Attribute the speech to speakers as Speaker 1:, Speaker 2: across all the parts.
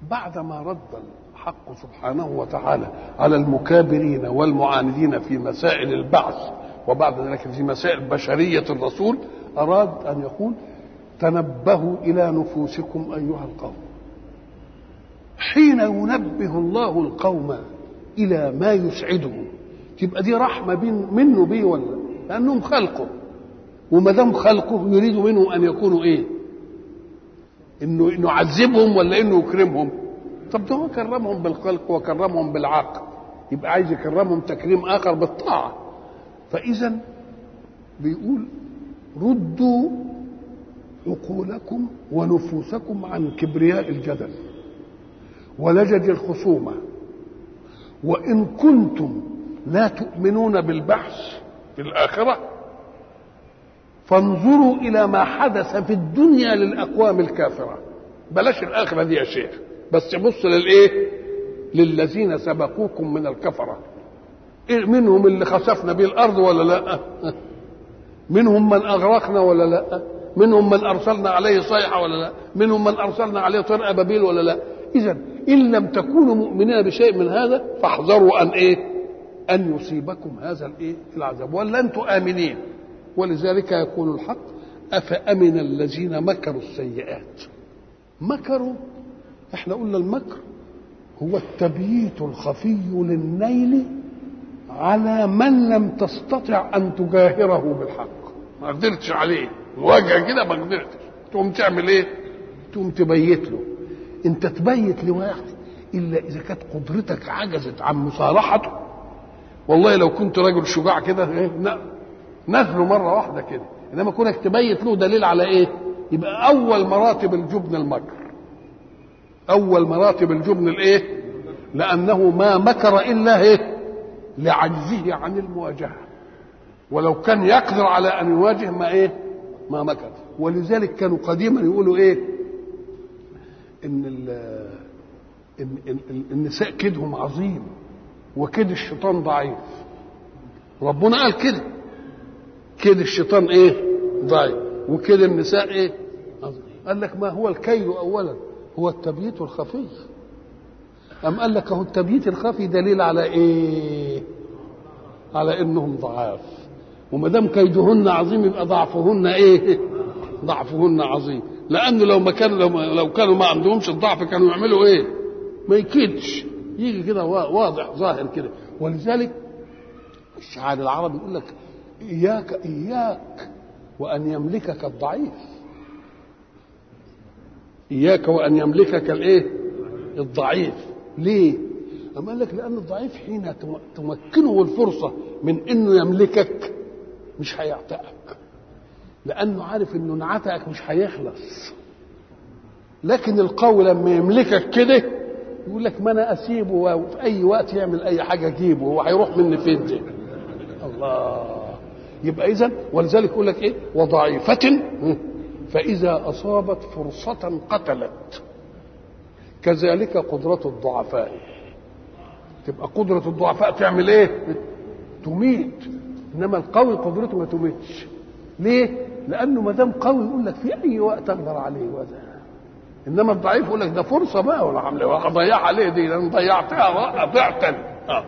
Speaker 1: بعدما رد الحق سبحانه وتعالى على المكابرين والمعاندين في مسائل البعث وبعد ذلك في مسائل بشرية الرسول أراد أن يقول تنبهوا إلى نفوسكم أيها القوم حين ينبه الله القوم إلى ما يسعدهم تبقى دي رحمة بين منه بيه ولا لأنهم خلقه وما دام خلقه يريد منهم أن يكونوا إيه؟ إنه إنه يعذبهم ولا إنه يكرمهم؟ طب ده هو كرمهم بالخلق وكرمهم بالعقل يبقى عايز يكرمهم تكريم آخر بالطاعة فإذا بيقول ردوا عقولكم ونفوسكم عن كبرياء الجدل ولجج الخصومة وإن كنتم لا تؤمنون بالبحث في الآخرة فانظروا إلى ما حدث في الدنيا للأقوام الكافرة بلاش الآخرة دي يا شيخ بس بص للإيه للذين سبقوكم من الكفرة إيه منهم اللي خسفنا به الأرض ولا لا منهم من أغرقنا ولا لا منهم من أرسلنا عليه صيحة ولا لا منهم من أرسلنا عليه طير أبابيل ولا لا إذا إن لم تكونوا مؤمنين بشيء من هذا فاحذروا أن إيه أن يصيبكم هذا الإيه العذاب ولا أنتم آمنين ولذلك يقول الحق أفأمن الذين مكروا السيئات مكروا احنا قلنا المكر هو التبييت الخفي للنيل على من لم تستطع ان تجاهره بالحق ما قدرتش عليه مواجهه كده ما قدرتش تقوم تعمل ايه تقوم تبيت له انت تبيت لواحد الا اذا كانت قدرتك عجزت عن مصالحته والله لو كنت رجل شجاع كده ايه نزله مره واحده كده انما كونك تبيت له دليل على ايه يبقى اول مراتب الجبن المكر اول مراتب الجبن الايه لانه ما مكر الا ايه لعجزه عن المواجهه ولو كان يقدر على ان يواجه ما ايه ما مكر ولذلك كانوا قديما يقولوا ايه ان إن, إن النساء كيدهم عظيم وكيد الشيطان ضعيف ربنا قال كده كيد الشيطان ايه ضعيف وكيد النساء ايه عظيم. قال لك ما هو الكيد اولا هو التبييت الخفي أم قال لك هو التبييت الخفي دليل على إيه؟ على إنهم ضعاف وما دام كيدهن عظيم يبقى ضعفهن إيه؟ ضعفهن عظيم لأنه لو ما كان لو, لو كانوا ما عندهمش الضعف كانوا يعملوا إيه؟ ما يكيدش يجي كده واضح ظاهر كده ولذلك الشعار العربي يقول لك إياك إياك وأن يملكك الضعيف إياك وأن يملكك الإيه؟ الضعيف ليه؟ أما قال لك لأن الضعيف حين تمكنه الفرصة من إنه يملكك مش هيعتقك لأنه عارف إنه انعتقك مش هيخلص لكن القوي لما يملكك كده يقول لك ما أنا أسيبه وفي أي وقت يعمل أي حاجة أجيبه هو هيروح مني فين دي؟ الله يبقى إذا ولذلك يقول لك إيه؟ وضعيفة فإذا أصابت فرصة قتلت كذلك قدرة الضعفاء تبقى قدرة الضعفاء تعمل ايه؟ تميت انما القوي قدرته ما تميتش ليه؟ لانه ما دام قوي يقول لك في اي وقت اقدر عليه وده انما الضعيف يقول لك ده فرصه بقى ولا عامله اضيع عليه دي انا ضيعتها ضعتا آه.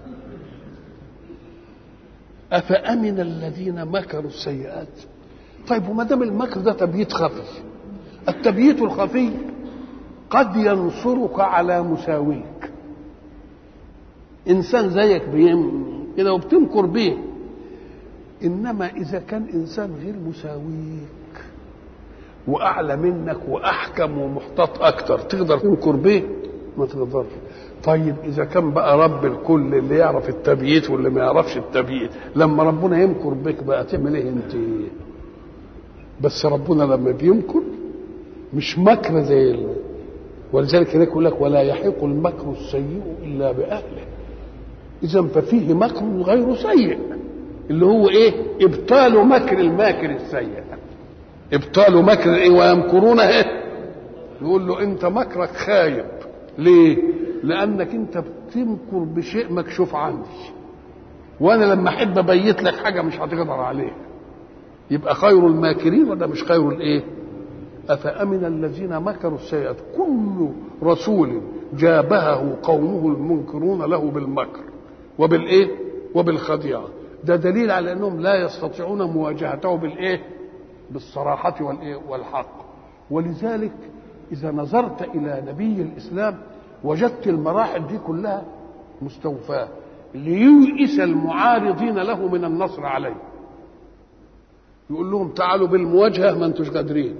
Speaker 1: افامن الذين مكروا السيئات طيب وما دام المكر ده تبييت خفي التبييت الخفي قد ينصرك على مساويك انسان زيك بيم كده وبتنكر بيه انما اذا كان انسان غير مساويك واعلى منك واحكم ومحتاط اكتر تقدر تنكر بيه ما تقدرش طيب اذا كان بقى رب الكل اللي يعرف التبييت واللي ما يعرفش التبييت لما ربنا يمكر بك بقى تعمل ايه انت بس ربنا لما بيمكر مش مكر زي ال... ولذلك هناك يقول لك ولا يحيق المكر السيء الا باهله اذا ففيه مكر غير سيء اللي هو ايه ابطال مكر الماكر السيء ابطال مكر ايه ويمكرون ايه يقول له انت مكرك خايب ليه لانك انت بتمكر بشيء مكشوف عني وانا لما احب ابيت لك حاجه مش هتقدر عليها يبقى خير الماكرين ولا مش خير الايه أفأمن الذين مكروا السيئات كل رسول جابهه قومه المنكرون له بالمكر وبالإيه وبالخديعة ده دليل على أنهم لا يستطيعون مواجهته بالإيه بالصراحة والإيه والحق ولذلك إذا نظرت إلى نبي الإسلام وجدت المراحل دي كلها مستوفاة لييئس المعارضين له من النصر عليه يقول لهم تعالوا بالمواجهة ما انتوش قادرين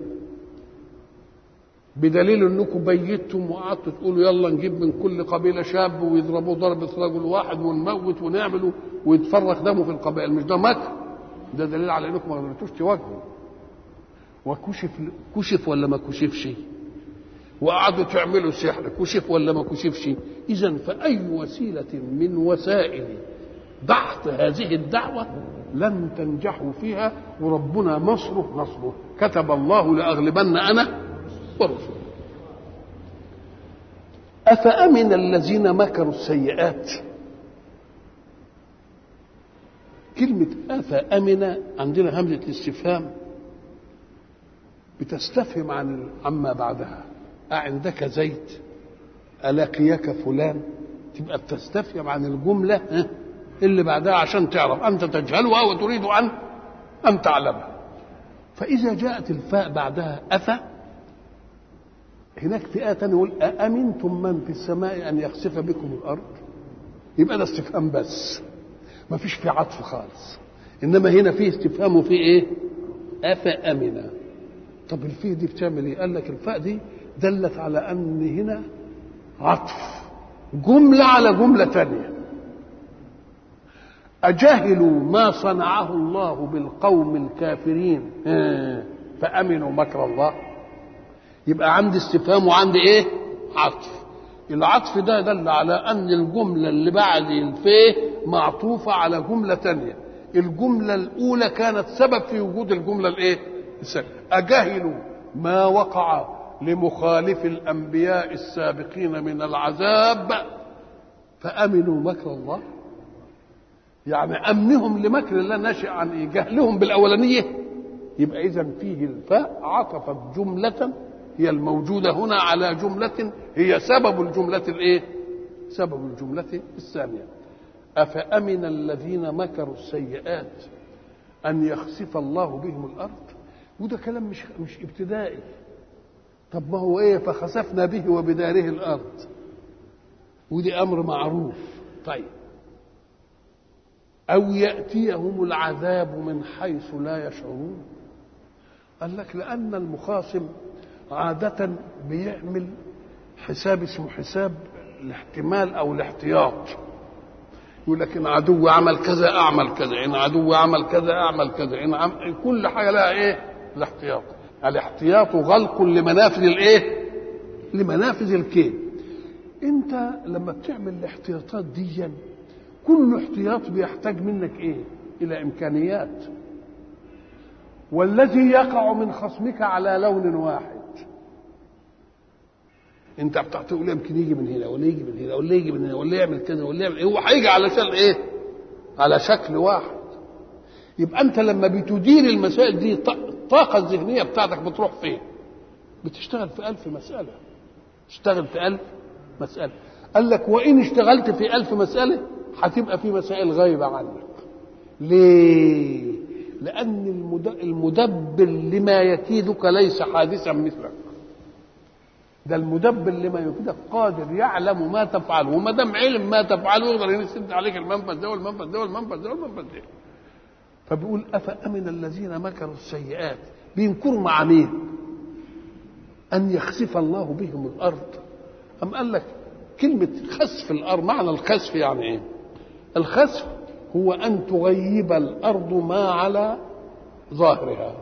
Speaker 1: بدليل انكم بيتم وقعدتوا تقولوا يلا نجيب من كل قبيله شاب ويضربوه ضربه رجل واحد ونموت ونعمله ويتفرق دمه في القبائل مش ده مكر ده دليل على انكم ما قدرتوش تواجهوا وكشف كشف ولا ما كشفش وقعدوا تعملوا سحر كشف ولا ما كشفش اذا فاي وسيله من وسائل ضغط هذه الدعوه لن تنجحوا فيها وربنا نصره نصره كتب الله لاغلبن انا ورسله افامن الذين مكروا السيئات كلمه افامن عندنا همزه الاستفهام بتستفهم عن عما بعدها أعندك زيت ألقيك فلان تبقى بتستفهم عن الجملة اللي بعدها عشان تعرف أنت تجهلها وتريد أن أن تعلمها فإذا جاءت الفاء بعدها أفا هناك فئة تانية يقول أأمنتم من في السماء أن يخسف بكم الأرض يبقى ده استفهام بس ما فيش في عطف خالص إنما هنا فيه استفهام وفيه إيه أفأمنا طب الفيه دي بتعمل إيه قال لك الفاء دي دلت على ان هنا عطف جملة على جملة تانية أجهلوا ما صنعه الله بالقوم الكافرين فأمنوا مكر الله يبقى عندي استفهام وعندي ايه عطف العطف ده دل على ان الجملة اللي بعد الفيه معطوفة على جملة تانية الجملة الأولى كانت سبب في وجود الجملة الايه أجهلوا ما وقع لمخالف الانبياء السابقين من العذاب فامنوا مكر الله يعني امنهم لمكر الله ناشئ عن ايه جهلهم بالاولانيه يبقى اذا فيه الفاء عطفت جمله هي الموجوده هنا على جمله هي سبب الجمله الايه سبب الجمله الثانيه افامن الذين مكروا السيئات ان يخسف الله بهم الارض وده كلام مش مش ابتدائي طب ما هو ايه فخسفنا به وبداره الارض ودي امر معروف طيب او ياتيهم العذاب من حيث لا يشعرون قال لك لان المخاصم عاده بيعمل حساب اسمه حساب الاحتمال او الاحتياط يقول لك ان عدو عمل كذا اعمل كذا ان عدو عمل كذا اعمل كذا ان عم... كل حاجه لها ايه الاحتياط الاحتياط غلق لمنافذ الايه لمنافذ الكيد انت لما بتعمل الاحتياطات دي كل احتياط بيحتاج منك ايه الى امكانيات والذي يقع من خصمك على لون واحد انت بتقول يمكن يجي من هنا ولا يجي من هنا ولا يجي من هنا ولا يعمل كذا ولا يعمل هو هيجي على شكل ايه على شكل واحد يبقى انت لما بتدير المسائل دي الطاقة الذهنية بتاعتك بتروح فين؟ بتشتغل في ألف مسألة تشتغل في ألف مسألة قال لك وإن اشتغلت في ألف مسألة هتبقى في مسائل غايبة عنك ليه؟ لأن المدبر لما يكيدك ليس حادثا مثلك ده المدبر لما يكيدك قادر يعلم ما تفعل وما دام علم ما تفعله يقدر يسد عليك المنفذ ده والمنفذ ده والمنفذ ده والمنفذ ده فبيقول أفأمن الذين مكروا السيئات بينكروا مع مين أن يخسف الله بهم الأرض أم قال لك كلمة خسف الأرض معنى الخسف يعني إيه الخسف هو أن تغيب الأرض ما على ظاهرها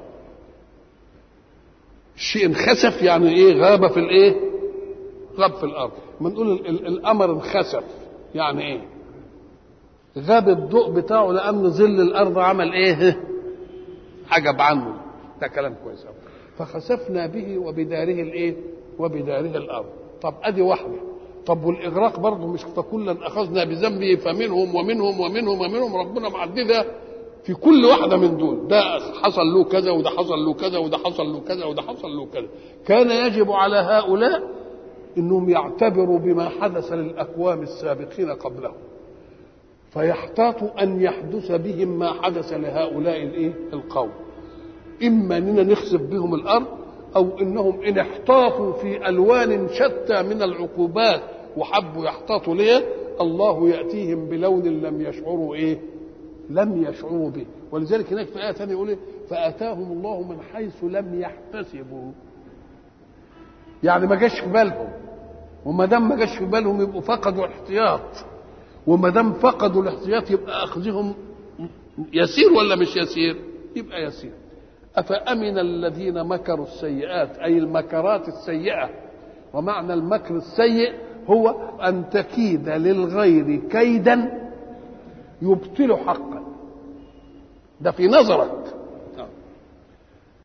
Speaker 1: الشيء انخسف يعني ايه غاب في الايه غاب في الارض ما نقول القمر انخسف يعني ايه غاب الضوء بتاعه لان ظل الارض عمل ايه حجب عنه ده كلام كويس قوي فخسفنا به وبداره الايه وبداره الارض طب ادي واحده طب والاغراق برضه مش فكلا اخذنا بذنبه فمنهم ومنهم ومنهم ومنهم ربنا معددها في كل واحده من دول ده حصل له كذا وده حصل له كذا وده حصل له كذا وده حصل له كذا كان يجب على هؤلاء انهم يعتبروا بما حدث للاقوام السابقين قبلهم فيحتاطوا ان يحدث بهم ما حدث لهؤلاء الايه القوم اما اننا نخسف بهم الارض او انهم ان احتاطوا في الوان شتى من العقوبات وحبوا يحتاطوا ليه الله ياتيهم بلون لم يشعروا ايه لم يشعروا به ولذلك هناك في ايه ثانيه يقول إيه؟ فاتاهم الله من حيث لم يحتسبوا يعني ما جاش في بالهم وما دام ما جاش في بالهم يبقوا فقدوا الاحتياط وما دام فقدوا الاحتياط يبقى اخذهم يسير ولا مش يسير؟ يبقى يسير أفأمن الذين مكروا السيئات أي المكرات السيئة ومعنى المكر السيء هو أن تكيد للغير كيدا يبطل حقا ده في نظرك